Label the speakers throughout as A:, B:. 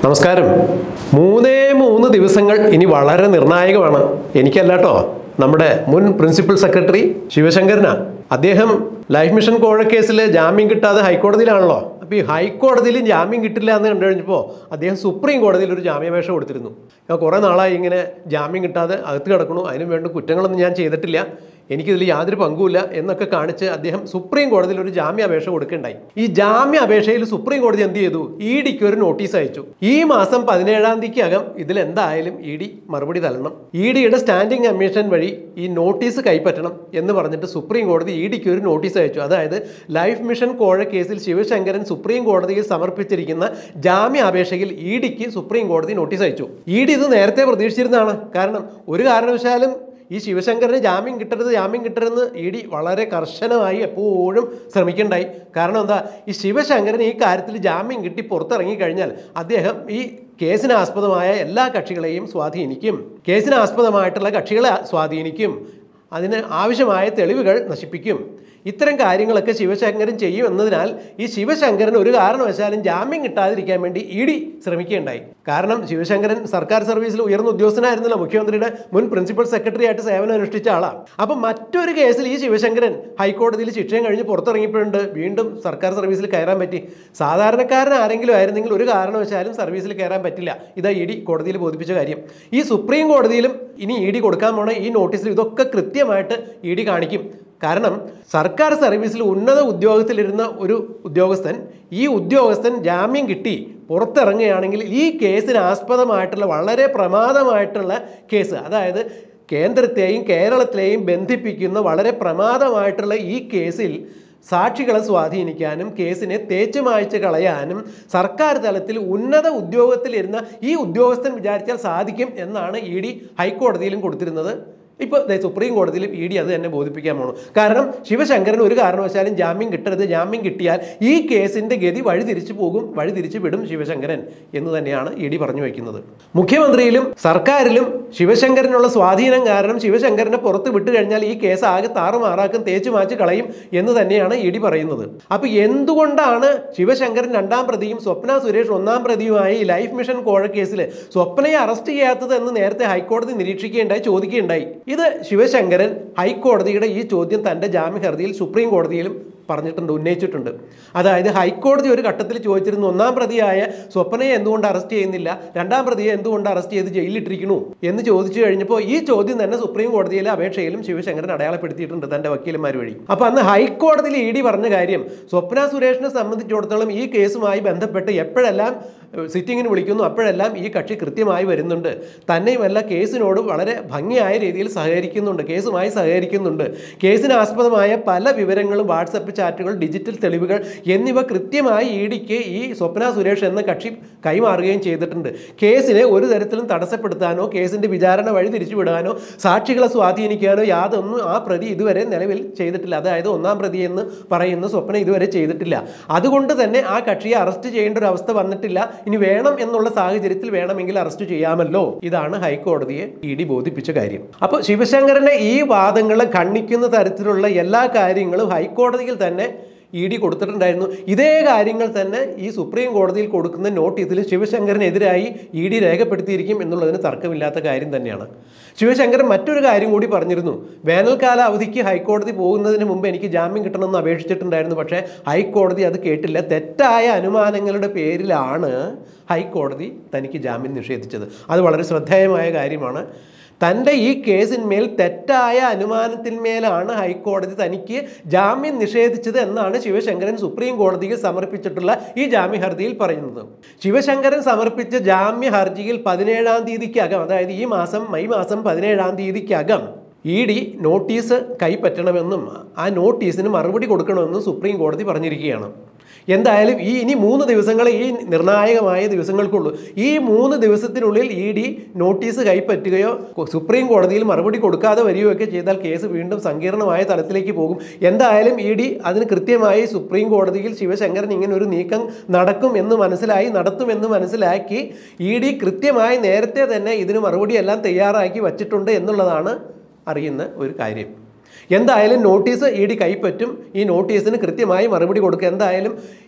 A: നമസ്കാരം മൂന്നേ മൂന്ന് ദിവസങ്ങൾ ഇനി വളരെ നിർണായകമാണ് എനിക്കല്ല കേട്ടോ നമ്മുടെ മുൻ പ്രിൻസിപ്പൽ സെക്രട്ടറി ശിവശങ്കരനാ അദ്ദേഹം ലൈഫ് മിഷൻ കോഴക്കേസിൽ ജാമ്യം കിട്ടാതെ ഹൈക്കോടതിയിലാണല്ലോ അപ്പോൾ ഈ ഹൈക്കോടതിയിൽ ജാമ്യം കിട്ടില്ല എന്ന് കണ്ടു കഴിഞ്ഞപ്പോൾ അദ്ദേഹം സുപ്രീം കോടതിയിൽ ഒരു ജാമ്യാപേക്ഷ കൊടുത്തിരുന്നു ഞാൻ കുറേ നാളായി ഇങ്ങനെ ജാമ്യം കിട്ടാതെ അകത്ത് കിടക്കണു അതിന് വേണ്ട കുറ്റങ്ങളൊന്നും ഞാൻ ചെയ്തിട്ടില്ല എനിക്കിതിൽ യാതൊരു പങ്കുമില്ല എന്നൊക്കെ കാണിച്ച് അദ്ദേഹം സുപ്രീം കോടതിയിൽ ഒരു ജാമ്യാപേക്ഷ കൊടുക്കുകയുണ്ടായി ഈ ജാമ്യാപേക്ഷയിൽ സുപ്രീം കോടതി എന്ത് ചെയ്തു ഇ ഡിക്ക് ഒരു നോട്ടീസ് അയച്ചു ഈ മാസം പതിനേഴാം തീയതിക്കകം ഇതിൽ എന്തായാലും ഇ ഡി മറുപടി തരണം ഇ ഡിയുടെ സ്റ്റാൻഡിംഗ് കമ്മീഷൻ വഴി ഈ നോട്ടീസ് കൈപ്പറ്റണം എന്ന് പറഞ്ഞിട്ട് സുപ്രീം കോടതി ഇ ഡിക്ക് ഒരു നോട്ടീസ് അയച്ചു അതായത് ലൈഫ് മിഷൻ കോഴ കേസിൽ ശിവശങ്കരൻ സുപ്രീം കോടതിയിൽ സമർപ്പിച്ചിരിക്കുന്ന ജാമ്യാപേക്ഷയിൽ ഇ ഡിക്ക് സുപ്രീം കോടതി നോട്ടീസ് അയച്ചു ഇ ഡി ഇത് നേരത്തെ പ്രതീക്ഷിച്ചിരുന്നതാണ് കാരണം ഒരു കാരണവശാലും ഈ ശിവശങ്കരന് ജാമ്യം കിട്ടരുത് ജാമ്യം കിട്ടരുതെന്ന് ഇ ഡി വളരെ കർശനമായി എപ്പോഴും ശ്രമിക്കണ്ടായി കാരണം എന്താ ഈ ശിവശങ്കരൻ ഈ കാര്യത്തിൽ ജാമ്യം കിട്ടി പുറത്തിറങ്ങി കഴിഞ്ഞാൽ അദ്ദേഹം ഈ കേസിന് ആസ്പദമായ എല്ലാ കക്ഷികളെയും സ്വാധീനിക്കും കേസിന് ആസ്പദമായിട്ടുള്ള കക്ഷികളെ സ്വാധീനിക്കും അതിന് ആവശ്യമായ തെളിവുകൾ നശിപ്പിക്കും ഇത്തരം കാര്യങ്ങളൊക്കെ ശിവശങ്കരൻ ചെയ്യും എന്നതിനാൽ ഈ ശിവശങ്കരൻ ഒരു കാരണവശാലും ജാമ്യം കിട്ടാതിരിക്കാൻ വേണ്ടി ഇ ഡി ശ്രമിക്കുകയുണ്ടായി കാരണം ശിവശങ്കരൻ സർക്കാർ സർവീസിൽ ഉയർന്ന ഉദ്യോഗസ്ഥനായിരുന്നല്ലോ മുഖ്യമന്ത്രിയുടെ മുൻ പ്രിൻസിപ്പൽ സെക്രട്ടറി ആയിട്ട് സേവനം അനുഷ്ഠിച്ച ആളാണ് അപ്പം മറ്റൊരു കേസിൽ ഈ ശിവശങ്കരൻ ഹൈക്കോടതിയിൽ ശിക്ഷയും കഴിഞ്ഞ് പുറത്തിറങ്ങിയപ്പോഴുണ്ട് വീണ്ടും സർക്കാർ സർവീസിൽ കയറാൻ പറ്റി സാധാരണക്കാരൻ ആരെങ്കിലും ആയിരുന്നെങ്കിൽ ഒരു കാരണവശാലും സർവീസിൽ കയറാൻ പറ്റില്ല ഇതാ ഇ ഡി കോടതിയിൽ ബോധിപ്പിച്ച കാര്യം ഈ സുപ്രീം കോടതിയിലും ഇനി ഇ ഡി കൊടുക്കാൻ പോണ ഈ നോട്ടീസിൽ ഇതൊക്കെ കൃത്യമായിട്ട് ഇ ഡി കാണിക്കും കാരണം സർക്കാർ സർവീസിൽ ഉന്നത ഉദ്യോഗത്തിലിരുന്ന ഒരു ഉദ്യോഗസ്ഥൻ ഈ ഉദ്യോഗസ്ഥൻ ജാമ്യം കിട്ടി പുറത്തിറങ്ങുകയാണെങ്കിൽ ഈ കേസിന് ആസ്പദമായിട്ടുള്ള വളരെ പ്രമാദമായിട്ടുള്ള കേസ് അതായത് കേന്ദ്രത്തെയും കേരളത്തിലെയും ബന്ധിപ്പിക്കുന്ന വളരെ പ്രമാദമായിട്ടുള്ള ഈ കേസിൽ സാക്ഷികളെ സ്വാധീനിക്കാനും കേസിനെ തേച്ചു മായ്ച്ച് കളയാനും സർക്കാർ തലത്തിൽ ഉന്നത ഉദ്യോഗത്തിലിരുന്ന ഈ ഉദ്യോഗസ്ഥൻ വിചാരിച്ചാൽ സാധിക്കും എന്നാണ് ഇ ഡി ഹൈക്കോടതിയിലും കൊടുത്തിരുന്നത് ഇപ്പോൾ ദേ സുപ്രീം കോടതിയിലും ഇ ഡി അത് തന്നെ ബോധിപ്പിക്കാൻ പോണു കാരണം ശിവശങ്കരൻ ഒരു കാരണവശാലും ജാമ്യം കിട്ടരുത് ജാമ്യം കിട്ടിയാൽ ഈ കേസിന്റെ ഗതി വഴിതിരിച്ചു പോകും വഴിതിരിച്ചു വിടും ശിവശങ്കരൻ എന്ന് തന്നെയാണ് ഇ ഡി പറഞ്ഞു വയ്ക്കുന്നത് മുഖ്യമന്ത്രിയിലും സർക്കാരിലും ശിവശങ്കരനുള്ള സ്വാധീനം കാരണം ശിവശങ്കരനെ പുറത്ത് വിട്ടു കഴിഞ്ഞാൽ ഈ കേസ് ആകെ താറുമാറാക്കും തേച്ചു മാച്ച് കളയും എന്ന് തന്നെയാണ് ഇ ഡി പറയുന്നത് അപ്പൊ എന്തുകൊണ്ടാണ് ശിവശങ്കരൻ രണ്ടാം പ്രതിയും സ്വപ്ന സുരേഷ് ഒന്നാം പ്രതിയുമായി ലൈഫ് മിഷൻ കോഴ കേസിൽ സ്വപ്നയെ അറസ്റ്റ് ചെയ്യാത്തത് എന്ന് നേരത്തെ ഹൈക്കോടതി നിരീക്ഷിക്കുകയുണ്ടായി ചോദിക്കുകയുണ്ടായി ഇത് ശിവശങ്കരൻ ഹൈക്കോടതിയുടെ ഈ ചോദ്യം തന്റെ ജാമ്യ ഹർജിയിൽ സുപ്രീം കോടതിയിലും പറഞ്ഞിട്ടുണ്ട് ഉന്നയിച്ചിട്ടുണ്ട് അതായത് ഹൈക്കോടതി ഒരു ഘട്ടത്തിൽ ചോദിച്ചിരുന്നു ഒന്നാം പ്രതിയായ സ്വപ്നയെ എന്തുകൊണ്ട് അറസ്റ്റ് ചെയ്യുന്നില്ല രണ്ടാം പ്രതിയെ എന്തുകൊണ്ട് അറസ്റ്റ് ചെയ്ത് ജയിലിലിട്ടിരിക്കണു എന്ന് ചോദിച്ചു കഴിഞ്ഞപ്പോൾ ഈ ചോദ്യം തന്നെ സുപ്രീം കോടതിയിലെ അപേക്ഷയിലും ശിവശങ്കരൻ അടയാളപ്പെടുത്തിയിട്ടുണ്ട് തന്റെ വക്കീലന്മാർ വഴി അപ്പൊ അന്ന് ഹൈക്കോടതിയിൽ ഇ ഡി പറഞ്ഞ കാര്യം സ്വപ്ന സുരേഷിനെ സംബന്ധിച്ചിടത്തോളം ഈ കേസുമായി ബന്ധപ്പെട്ട് എപ്പോഴെല്ലാം സിറ്റിങ്ങിന് വിളിക്കുന്നു അപ്പോഴെല്ലാം ഈ കക്ഷി കൃത്യമായി വരുന്നുണ്ട് തന്നെയുമല്ല കേസിനോട് വളരെ ഭംഗിയായ രീതിയിൽ സഹകരിക്കുന്നുണ്ട് കേസുമായി സഹകരിക്കുന്നുണ്ട് കേസിന് ആസ്പദമായ പല വിവരങ്ങളും വാട്സപ്പ് ചാറ്റുകൾ ഡിജിറ്റൽ തെളിവുകൾ എന്നിവ കൃത്യമായി ഇ ഡിക്ക് ഈ സ്വപ്ന സുരേഷ് എന്ന കക്ഷി കൈമാറുകയും ചെയ്തിട്ടുണ്ട് കേസിനെ ഒരു തരത്തിലും തടസ്സപ്പെടുത്താനോ കേസിന്റെ വിചാരണ വഴി തിരിച്ചുവിടാനോ സാക്ഷികളെ സ്വാധീനിക്കാനോ യാതൊന്നും ആ പ്രതി ഇതുവരെ നിലവിൽ ചെയ്തിട്ടില്ല അതായത് ഒന്നാം പ്രതി എന്ന് പറയുന്ന സ്വപ്ന ഇതുവരെ ചെയ്തിട്ടില്ല അതുകൊണ്ട് തന്നെ ആ കക്ഷിയെ അറസ്റ്റ് ചെയ്യേണ്ട ഒരു അവസ്ഥ വന്നിട്ടില്ല ഇനി വേണം എന്നുള്ള സാഹചര്യത്തിൽ വേണമെങ്കിൽ അറസ്റ്റ് ചെയ്യാമല്ലോ ഇതാണ് ഹൈക്കോടതിയെ ഇ ഡി ബോധിപ്പിച്ച കാര്യം അപ്പോൾ ശിവശങ്കരനെ ഈ വാദങ്ങളെ ഖണ്ഡിക്കുന്ന തരത്തിലുള്ള എല്ലാ കാര്യങ്ങളും ഹൈക്കോടതിയിൽ തന്നെ ഇ ഡി കൊടുത്തിട്ടുണ്ടായിരുന്നു ഇതേ കാര്യങ്ങൾ തന്നെ ഈ സുപ്രീം കോടതിയിൽ കൊടുക്കുന്ന നോട്ടീസിൽ ശിവശങ്കരനെതിരായി ഇ ഡി രേഖപ്പെടുത്തിയിരിക്കും എന്നുള്ളതിന് തർക്കമില്ലാത്ത കാര്യം തന്നെയാണ് ശിവശങ്കരൻ മറ്റൊരു കാര്യം കൂടി പറഞ്ഞിരുന്നു വേനൽക്കാല അവധിക്ക് ഹൈക്കോടതി പോകുന്നതിന് മുമ്പ് എനിക്ക് ജാമ്യം കിട്ടണമെന്ന് അപേക്ഷിച്ചിട്ടുണ്ടായിരുന്നു പക്ഷേ ഹൈക്കോടതി അത് കേട്ടില്ല തെറ്റായ അനുമാനങ്ങളുടെ പേരിലാണ് ഹൈക്കോടതി തനിക്ക് ജാമ്യം നിഷേധിച്ചത് അത് വളരെ ശ്രദ്ധേയമായ കാര്യമാണ് തൻ്റെ ഈ കേസിന്മേൽ തെറ്റായ അനുമാനത്തിന്മേലാണ് ഹൈക്കോടതി തനിക്ക് ജാമ്യം നിഷേധിച്ചത് എന്നാണ് ശിവശങ്കരൻ സുപ്രീം കോടതിയിൽ സമർപ്പിച്ചിട്ടുള്ള ഈ ജാമ്യ ഹർജിയിൽ പറയുന്നത് ശിവശങ്കരൻ സമർപ്പിച്ച ജാമ്യ ഹർജിയിൽ പതിനേഴാം തീയതിക്കകം അതായത് ഈ മാസം മെയ് മാസം പതിനേഴാം തീയതിക്കകം ഇ ഡി നോട്ടീസ് കൈപ്പറ്റണമെന്നും ആ നോട്ടീസിന് മറുപടി കൊടുക്കണമെന്നും സുപ്രീം കോടതി പറഞ്ഞിരിക്കുകയാണ് എന്തായാലും ഈ ഇനി മൂന്ന് ദിവസങ്ങൾ ഈ നിർണായകമായ ദിവസങ്ങൾക്കുള്ളൂ ഈ മൂന്ന് ദിവസത്തിനുള്ളിൽ ഇ ഡി നോട്ടീസ് കൈപ്പറ്റുകയോ സുപ്രീം കോടതിയിൽ മറുപടി കൊടുക്കാതെ വരികയോ ഒക്കെ ചെയ്താൽ കേസ് വീണ്ടും സങ്കീർണമായ തലത്തിലേക്ക് പോകും എന്തായാലും ഇ ഡി അതിന് കൃത്യമായി സുപ്രീം കോടതിയിൽ ശിവശങ്കരൻ ഇങ്ങനെ ഒരു നീക്കം നടക്കും എന്ന് മനസ്സിലായി നടത്തുമെന്ന് മനസ്സിലാക്കി ഇ ഡി കൃത്യമായി നേരത്തെ തന്നെ ഇതിന് മറുപടിയെല്ലാം തയ്യാറാക്കി വച്ചിട്ടുണ്ട് എന്നുള്ളതാണ് അറിയുന്ന ഒരു കാര്യം എന്തായാലും നോട്ടീസ് ഇ ഡി കൈപ്പറ്റും ഈ നോട്ടീസിന് കൃത്യമായി മറുപടി കൊടുക്കുക എന്തായാലും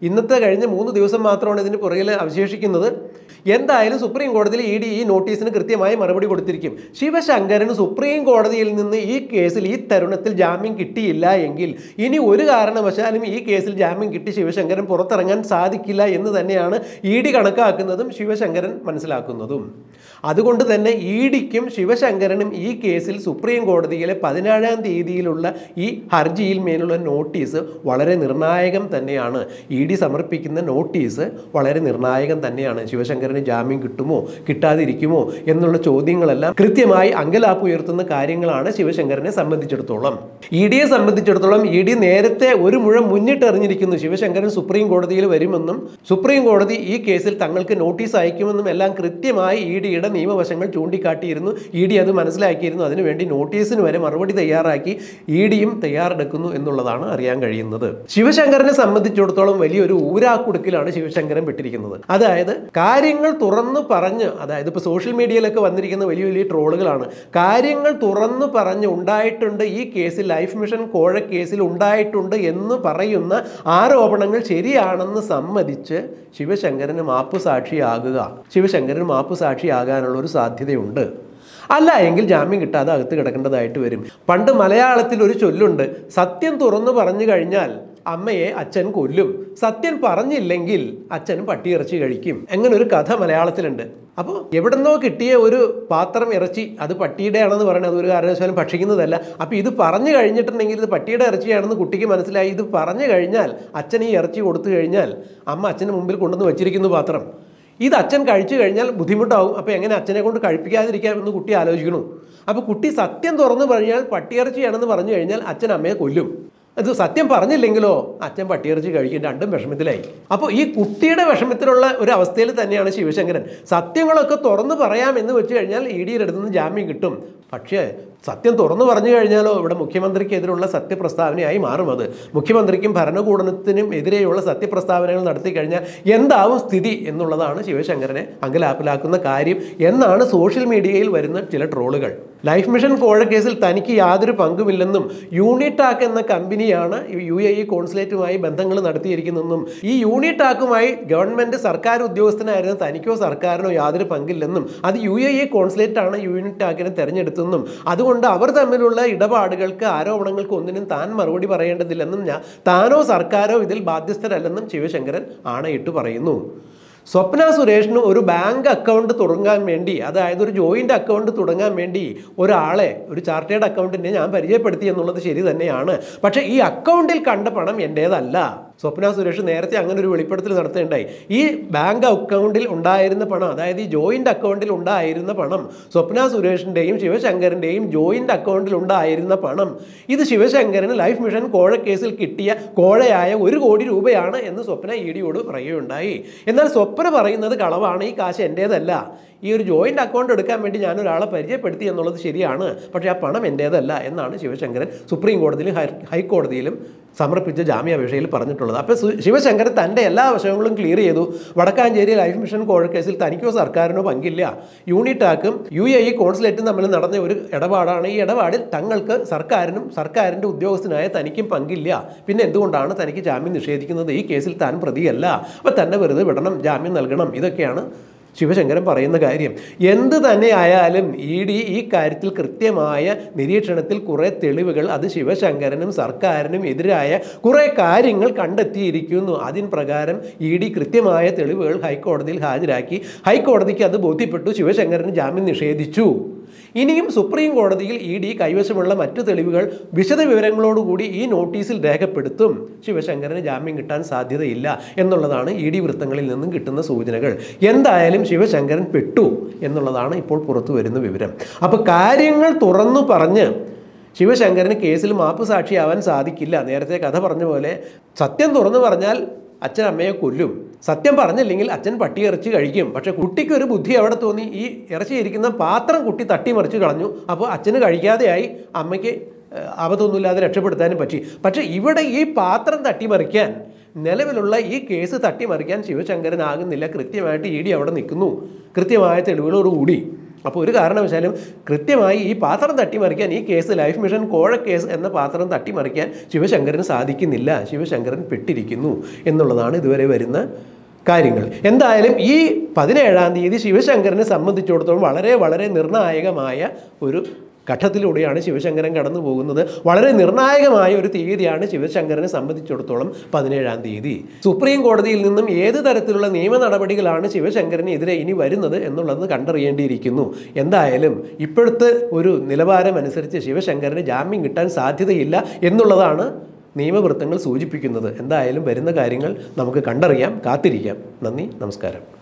A: ഇന്നത്തെ കഴിഞ്ഞ മൂന്ന് ദിവസം മാത്രമാണ് ഇതിന് പുറകിൽ അവശേഷിക്കുന്നത് എന്തായാലും സുപ്രീം കോടതിയിൽ ഇ ഡി ഈ നോട്ടീസിന് കൃത്യമായി മറുപടി കൊടുത്തിരിക്കും ശിവശങ്കരന് സുപ്രീം കോടതിയിൽ നിന്ന് ഈ കേസിൽ ഈ തരുണത്തിൽ ജാമ്യം കിട്ടിയില്ല എങ്കിൽ ഇനി ഒരു കാരണവശാലും ഈ കേസിൽ ജാമ്യം കിട്ടി ശിവശങ്കരൻ പുറത്തിറങ്ങാൻ സാധിക്കില്ല എന്ന് തന്നെയാണ് ഇ ഡി കണക്കാക്കുന്നതും ശിവശങ്കരൻ മനസ്സിലാക്കുന്നതും അതുകൊണ്ട് തന്നെ ഇ ഡിക്കും ശിവശങ്കരനും ഈ കേസിൽ സുപ്രീം കോടതിയിലെ പതിനേഴാം തീയതിയിലുള്ള ഈ ഹർജിയിൽ മേലുള്ള നോട്ടീസ് വളരെ നിർണായകം തന്നെയാണ് ഇ ഡി സമർപ്പിക്കുന്ന നോട്ടീസ് വളരെ നിർണായകം തന്നെയാണ് ശിവശങ്കരന് ജാമ്യം കിട്ടുമോ കിട്ടാതിരിക്കുമോ എന്നുള്ള ചോദ്യങ്ങളെല്ലാം കൃത്യമായി അങ്കലാപ്പ് ഉയർത്തുന്ന കാര്യങ്ങളാണ് ശിവശങ്കരനെ സംബന്ധിച്ചിടത്തോളം ഇ ഡിയെ സംബന്ധിച്ചിടത്തോളം ഇ ഡി നേരത്തെ ഒരു മുഴം മുന്നിട്ടെറിഞ്ഞിരിക്കുന്നു ശിവശങ്കരൻ സുപ്രീം കോടതിയിൽ വരുമെന്നും സുപ്രീം കോടതി ഈ കേസിൽ തങ്ങൾക്ക് നോട്ടീസ് അയക്കുമെന്നും എല്ലാം കൃത്യമായി ഇ ഡിയുടെ നിയമവശങ്ങൾ ചൂണ്ടിക്കാട്ടിയിരുന്നു ഇ ഡി അത് മനസ്സിലാക്കിയിരുന്നു അതിനുവേണ്ടി നോട്ടീസിന് വരെ മറുപടി തയ്യാറാക്കി ഇ ഡിയും തയ്യാറെടുക്കുന്നു എന്നുള്ളതാണ് അറിയാൻ കഴിയുന്നത് ശിവശങ്കരനെ സംബന്ധിച്ചിടത്തോളം വലിയൊരു ഊരാക്കുടുക്കിലാണ് ശിവശങ്കരൻ പെട്ടിരിക്കുന്നത് അതായത് കാര്യങ്ങൾ തുറന്നു പറഞ്ഞ് അതായത് ഇപ്പോൾ സോഷ്യൽ മീഡിയയിലൊക്കെ വന്നിരിക്കുന്ന വലിയ വലിയ ട്രോളുകളാണ് കാര്യങ്ങൾ തുറന്നു പറഞ്ഞ് ഉണ്ടായിട്ടുണ്ട് ഈ കേസിൽ ലൈഫ് മിഷൻ കോഴ കേസിൽ ഉണ്ടായിട്ടുണ്ട് എന്ന് പറയുന്ന ആരോപണങ്ങൾ ശരിയാണെന്ന് സമ്മതിച്ച് ശിവശങ്കരന് മാപ്പ് സാക്ഷിയാകുക ശിവശങ്കരന് മാപ്പ് സാക്ഷിയാകാനുള്ള ഒരു സാധ്യതയുണ്ട് അല്ല എങ്കിൽ ജാമ്യം കിട്ടാതെ അകത്ത് കിടക്കേണ്ടതായിട്ട് വരും പണ്ട് മലയാളത്തിൽ ഒരു ചൊല്ലുണ്ട് സത്യം തുറന്നു പറഞ്ഞു കഴിഞ്ഞാൽ അമ്മയെ അച്ഛൻ കൊല്ലും സത്യം പറഞ്ഞില്ലെങ്കിൽ അച്ഛൻ പട്ടിയിറച്ചി കഴിക്കും അങ്ങനെ ഒരു കഥ മലയാളത്തിലുണ്ട് അപ്പോൾ എവിടെന്നോ കിട്ടിയ ഒരു പാത്രം ഇറച്ചി അത് പട്ടിയുടെ ആണെന്ന് പറയുന്നത് അത് ഒരു കാരണവശാലും ഭക്ഷിക്കുന്നതല്ല അപ്പോൾ ഇത് പറഞ്ഞു കഴിഞ്ഞിട്ടുണ്ടെങ്കിൽ ഇത് പട്ടിയുടെ ഇറച്ചിയാണെന്ന് കുട്ടിക്ക് മനസ്സിലായി ഇത് പറഞ്ഞു കഴിഞ്ഞാൽ അച്ഛൻ ഈ ഇറച്ചി കൊടുത്തു കഴിഞ്ഞാൽ അമ്മ അച്ഛന് മുമ്പിൽ കൊണ്ടുവന്ന് വെച്ചിരിക്കുന്നു പാത്രം ഇത് അച്ഛൻ കഴിച്ചു കഴിഞ്ഞാൽ ബുദ്ധിമുട്ടാവും അപ്പോൾ എങ്ങനെ അച്ഛനെ കൊണ്ട് കഴിപ്പിക്കാതിരിക്കാം എന്ന് കുട്ടി ആലോചിക്കണു അപ്പോൾ കുട്ടി സത്യം തുറന്നു പറഞ്ഞാൽ പട്ടിയിറച്ചിയാണെന്ന് പറഞ്ഞു കഴിഞ്ഞാൽ അച്ഛൻ അമ്മയെ കൊല്ലും അത് സത്യം പറഞ്ഞില്ലെങ്കിലോ അച്ഛൻ പട്ടിയിറച്ചി കഴിക്കും രണ്ടും വിഷമത്തിലായി അപ്പോൾ ഈ കുട്ടിയുടെ വിഷമത്തിലുള്ള ഒരു അവസ്ഥയിൽ തന്നെയാണ് ശിവശങ്കരൻ സത്യങ്ങളൊക്കെ തുറന്നു പറയാം എന്ന് വെച്ച് കഴിഞ്ഞാൽ ഇ ഡിയുടെ അടുത്ത് നിന്ന് ജാമ്യം കിട്ടും പക്ഷേ സത്യം തുറന്നു പറഞ്ഞു കഴിഞ്ഞാലോ ഇവിടെ മുഖ്യമന്ത്രിക്കെതിരുള്ള സത്യപ്രസ്താവനയായി മാറും അത് മുഖ്യമന്ത്രിക്കും ഭരണകൂടത്തിനും എതിരെയുള്ള സത്യപ്രസ്താവനകൾ നടത്തി കഴിഞ്ഞാൽ എന്താവും സ്ഥിതി എന്നുള്ളതാണ് ശിവശങ്കരനെ അങ്കലാപ്പിലാക്കുന്ന കാര്യം എന്നാണ് സോഷ്യൽ മീഡിയയിൽ വരുന്ന ചില ട്രോളുകൾ ലൈഫ് മിഷൻ കോഴ കേസിൽ തനിക്ക് യാതൊരു പങ്കുമില്ലെന്നും യൂണിടാക് എന്ന കമ്പനിയാണ് യു എ ഇ കോൺസുലേറ്റുമായി ബന്ധങ്ങൾ നടത്തിയിരിക്കുന്നതെന്നും ഈ യൂണിടാക്കുമായി ഗവൺമെന്റ് സർക്കാർ ഉദ്യോഗസ്ഥനായിരുന്ന തനിക്കോ സർക്കാരിനോ യാതൊരു പങ്കില്ലെന്നും അത് യു എ ഇ കോൺസുലേറ്റാണ് യൂണിടാക്കിനെ തെരഞ്ഞെടുത്തെന്നും അതുകൊണ്ട് അവർ തമ്മിലുള്ള ഇടപാടുകൾക്ക് ആരോപണങ്ങൾക്ക് ഒന്നിനും താൻ മറുപടി പറയേണ്ടതില്ലെന്നും ഞാൻ താനോ സർക്കാരോ ഇതിൽ ബാധ്യസ്ഥരല്ലെന്നും ശിവശങ്കരൻ ആണയിട്ട് പറയുന്നു സ്വപ്ന സുരേഷിന് ഒരു ബാങ്ക് അക്കൗണ്ട് തുടങ്ങാൻ വേണ്ടി അതായത് ഒരു ജോയിൻ്റ് അക്കൗണ്ട് തുടങ്ങാൻ വേണ്ടി ഒരാളെ ഒരു ചാർട്ടേഡ് അക്കൗണ്ടിനെ ഞാൻ പരിചയപ്പെടുത്തി എന്നുള്ളത് ശരി തന്നെയാണ് പക്ഷേ ഈ അക്കൗണ്ടിൽ കണ്ട പണം എൻ്റേതല്ല സ്വപ്ന സുരേഷ് നേരത്തെ അങ്ങനെ ഒരു വെളിപ്പെടുത്തൽ നടത്തേണ്ടായി ഈ ബാങ്ക് അക്കൗണ്ടിൽ ഉണ്ടായിരുന്ന പണം അതായത് ഈ ജോയിൻ്റ് അക്കൗണ്ടിൽ ഉണ്ടായിരുന്ന പണം സ്വപ്ന സുരേഷിൻ്റെയും ശിവശങ്കരൻ്റെയും ജോയിൻ്റ് അക്കൗണ്ടിൽ ഉണ്ടായിരുന്ന പണം ഇത് ശിവശങ്കരന് ലൈഫ് മിഷൻ കോഴ കേസിൽ കിട്ടിയ കോഴയായ ഒരു കോടി രൂപയാണ് എന്ന് സ്വപ്ന ഇ ഡിയോട് പറയുകയുണ്ടായി എന്നാൽ സ്വപ്ന പറയുന്നത് കളവാണ് ഈ കാശ് എൻ്റേതല്ല ഈ ഒരു ജോയിൻ്റ് അക്കൗണ്ട് എടുക്കാൻ വേണ്ടി ഞാൻ ഒരാളെ പരിചയപ്പെടുത്തി എന്നുള്ളത് ശരിയാണ് പക്ഷേ ആ പണം എൻ്റേതല്ല എന്നാണ് ശിവശങ്കരൻ സുപ്രീം കോടതിയിലും ഹൈ ഹൈക്കോടതിയിലും സമർപ്പിച്ച ജാമ്യാപേക്ഷയിൽ പറഞ്ഞിട്ടുള്ളത് അപ്പോൾ സു- ശിവശങ്കരൻ തൻ്റെ എല്ലാ വശങ്ങളും ക്ലിയർ ചെയ്തു വടക്കാഞ്ചേരി ലൈഫ് മിഷൻ കോഴക്കേസിൽ തനിക്കോ സർക്കാരിനോ പങ്കില്ല യൂണിറ്റാക്കും യു എ ഇ കോൺസുലേറ്റും തമ്മിൽ നടന്ന ഒരു ഇടപാടാണ് ഈ ഇടപാടിൽ തങ്ങൾക്ക് സർക്കാരിനും സർക്കാരിൻ്റെ ഉദ്യോഗസ്ഥനായ തനിക്കും പങ്കില്ല പിന്നെ എന്തുകൊണ്ടാണ് തനിക്ക് ജാമ്യം നിഷേധിക്കുന്നത് ഈ കേസിൽ താൻ പ്രതിയല്ല അപ്പോൾ തന്നെ വെറുതെ വിടണം ജാമ്യം നൽകണം ഇതൊക്കെയാണ് ശിവശങ്കരൻ പറയുന്ന കാര്യം എന്ത് തന്നെ ആയാലും ഇ ഡി ഈ കാര്യത്തിൽ കൃത്യമായ നിരീക്ഷണത്തിൽ കുറേ തെളിവുകൾ അത് ശിവശങ്കരനും സർക്കാരിനും എതിരായ കുറേ കാര്യങ്ങൾ കണ്ടെത്തിയിരിക്കുന്നു അതിൻ പ്രകാരം ഇ ഡി കൃത്യമായ തെളിവുകൾ ഹൈക്കോടതിയിൽ ഹാജരാക്കി ഹൈക്കോടതിക്ക് അത് ബോധ്യപ്പെട്ടു ശിവശങ്കരന് ജാമ്യം നിഷേധിച്ചു ഇനിയും സുപ്രീം കോടതിയിൽ ഇ ഡി കൈവശമുള്ള മറ്റു തെളിവുകൾ വിശദ വിവരങ്ങളോടുകൂടി ഈ നോട്ടീസിൽ രേഖപ്പെടുത്തും ശിവശങ്കരന് ജാമ്യം കിട്ടാൻ സാധ്യതയില്ല എന്നുള്ളതാണ് ഇ ഡി വൃത്തങ്ങളിൽ നിന്നും കിട്ടുന്ന സൂചനകൾ എന്തായാലും ശിവശങ്കരൻ പെട്ടു എന്നുള്ളതാണ് ഇപ്പോൾ പുറത്തു വരുന്ന വിവരം അപ്പോൾ കാര്യങ്ങൾ തുറന്നു പറഞ്ഞ് ശിവശങ്കരന് കേസിൽ മാപ്പ് സാക്ഷിയാവാൻ സാധിക്കില്ല നേരത്തെ കഥ പറഞ്ഞ പോലെ സത്യം തുറന്നു പറഞ്ഞാൽ അച്ഛൻ അമ്മയെ കൊല്ലും സത്യം പറഞ്ഞില്ലെങ്കിൽ അച്ഛൻ പട്ടി ഇറച്ചി കഴിക്കും പക്ഷെ കുട്ടിക്ക് ഒരു ബുദ്ധി എവിടെ തോന്നി ഈ ഇറച്ചി ഇരിക്കുന്ന പാത്രം കുട്ടി തട്ടിമറിച്ച് കളഞ്ഞു അപ്പോൾ അച്ഛന് കഴിക്കാതെയായി അമ്മയ്ക്ക് ഏഹ്, ആപത്തൊന്നുമില്ലാതെ രക്ഷപ്പെടുത്താനും പറ്റി പക്ഷേ ഇവിടെ ഈ പാത്രം തട്ടിമറിക്കാൻ നിലവിലുള്ള ഈ കേസ് തട്ടിമറിക്കാൻ ശിവശങ്കരനാകുന്നില്ല കൃത്യമായിട്ട് ഇ ഡി അവിടെ നിൽക്കുന്നു കൃത്യമായ തെളിവുകളോടുകൂടി അപ്പോൾ ഒരു കാരണവശാലും കൃത്യമായി ഈ പാത്രം തട്ടിമറിക്കാൻ ഈ കേസ് ലൈഫ് മിഷൻ കോഴ കേസ് എന്ന പാത്രം തട്ടിമറിക്കാൻ ശിവശങ്കരന് സാധിക്കുന്നില്ല ശിവശങ്കരൻ പെട്ടിരിക്കുന്നു എന്നുള്ളതാണ് ഇതുവരെ വരുന്ന കാര്യങ്ങൾ എന്തായാലും ഈ പതിനേഴാം തീയതി ശിവശങ്കരനെ സംബന്ധിച്ചിടത്തോളം വളരെ വളരെ നിർണായകമായ ഒരു ഘട്ടത്തിലൂടെയാണ് ശിവശങ്കരൻ കടന്നു പോകുന്നത് വളരെ നിർണായകമായ ഒരു തീയതിയാണ് ശിവശങ്കരനെ സംബന്ധിച്ചിടത്തോളം പതിനേഴാം തീയതി സുപ്രീം കോടതിയിൽ നിന്നും ഏത് തരത്തിലുള്ള നിയമ നടപടികളാണ് ശിവശങ്കരനെതിരെ ഇനി വരുന്നത് എന്നുള്ളത് കണ്ടറിയേണ്ടിയിരിക്കുന്നു എന്തായാലും ഇപ്പോഴത്തെ ഒരു നിലവാരം അനുസരിച്ച് ശിവശങ്കരന് ജാമ്യം കിട്ടാൻ സാധ്യതയില്ല എന്നുള്ളതാണ് നിയമവൃത്തങ്ങൾ സൂചിപ്പിക്കുന്നത് എന്തായാലും വരുന്ന കാര്യങ്ങൾ നമുക്ക് കണ്ടറിയാം കാത്തിരിക്കാം നന്ദി നമസ്കാരം